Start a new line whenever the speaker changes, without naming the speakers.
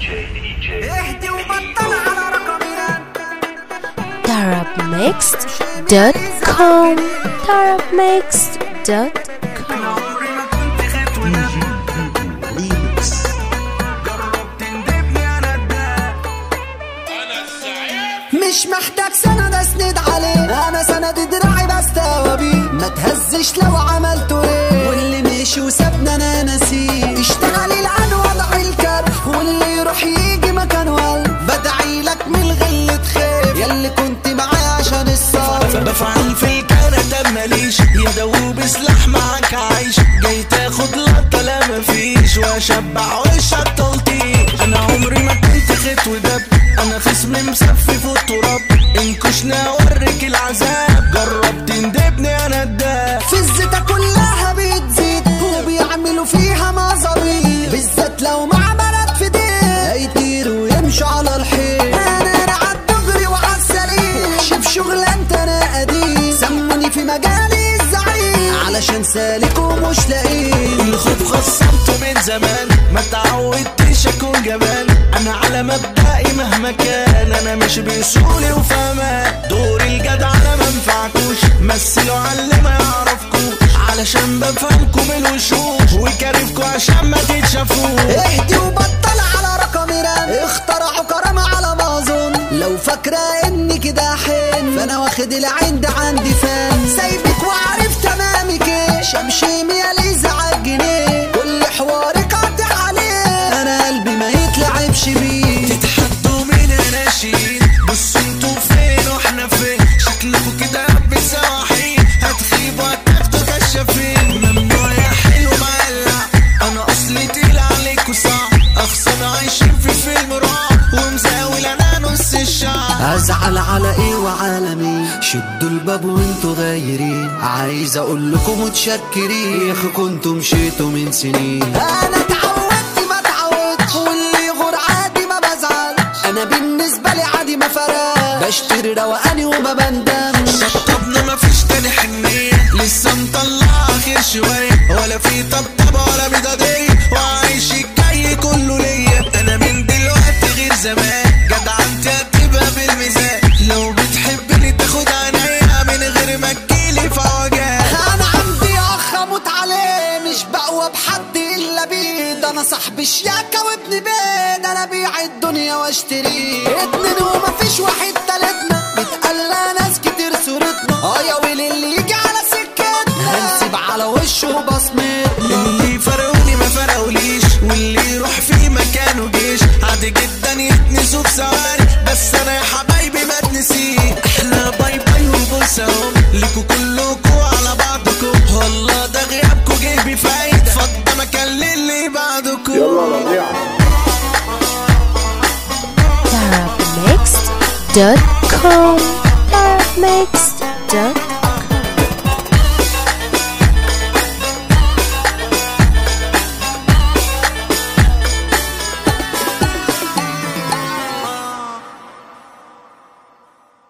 اهدي وبطل على رقمي
tarabmixed.com tarabmixed.com
عمري ما كنت خايف ونام جربت تندبني انا الداء
مش محتاج سند اسند عليه انا سند دراعي بستوى بيه ما تهزش لو عملته ايه واللي مشي وسابنا انا نسيه اشتغل العن وضع الكرف واللي يروح يجي مكان والد بدعي لك من الغل تخاف ياللي كنت معايا عشان الصبر
بفعل في الكندا ماليش يدوب سلاح معاك عايش جاي تاخد لقطة لا مفيش واشبع وش التلطيش انا عمري ما كنت خيط ودب انا خصمي مسفف والتراب انكشنا اوريك العذاب جرب تندبني انا الداب
في الزيتة كلها بتزيد وبيعملوا فيها مظابيط بالذات لو مع بلد في دين هيطيروا ويمشوا على الحيط انا رعد دغري وعالسليم شوف شغلانتي انا قديم سموني في مجالي الزعيم علشان سالك ومش لاقيه
الخوف خصمته من زمان ما تعودتش اكون جبان انا على مبدئي مهما كان انا مش بسهولي وفهمان دور الجدع انا ما انفعكوش مثلوا على اللي ما يعرفكوش علشان بفهمكم الوشوش وكارفكوا عشان ما تتشافوش
اهدي وبطل على رقم رام اخترعوا كرامة على ما اظن لو فاكرة اني كده حين فانا واخد العين ده عندي فان سايبك وعارف تمامك ايه شمشيم يا ليزا عالجنيه كل حوارك قاطع عليه انا قلبي ما يتلعبش بيه
تتحدوا مين انا شيل بصوا انتوا فين واحنا فين شكلكوا كده بسواحين هتخيبوا هتاخدوا كشافين ممنوع يا حلو مقلع انا اصلي تقيل عليكوا صعب اخصام عايشين في فيلم رعب ومزاول انا نص الشعب
ازعل على ايه وعلى مين شدوا الباب وانتوا غايرين عايز اقول لكم متشكرين يا اخي كنتوا مشيتوا من سنين انا اتعودت ما اتعودش واللي يغور عادي ما بزعل انا بالنسبه لي عادي ما فرق بشتري روقاني وما بندمش
شطبنا مفيش تاني حنية لسه مطلع اخر شوية ولا في طبطبة ولا مدادية وعايش الجاي كله ليا انا من دلوقتي غير زمان جدع انت هتبقى بالميزان لو بتحبني تاخد عينيا من غير ما تجيلي في عوجات
انا عندي اخ اموت عليه مش بقوى بحد الا بيه ده انا صاحب الشياكه وابن بيت انا بيع الدنيا واشتريه اتنين ومفيش واحد تالتنا بتقلى ناس كتير صورتنا اه يا ويلي اللي يجي على سكتنا هنسيب على وشه بصمتنا
اللي فرقوني ما فرقوليش واللي يروح في مكانه جيش عادي جدا يتنسوا في ثواني بس انا يا حبايبي ما تنسيش احنا باي باي وبوس اهو ليكوا كلكوا على بعضكوا والله ده غيابكوا جه بفايدة فضى مكان للي بعدكوا
tarabmixed.com tarabmixed.com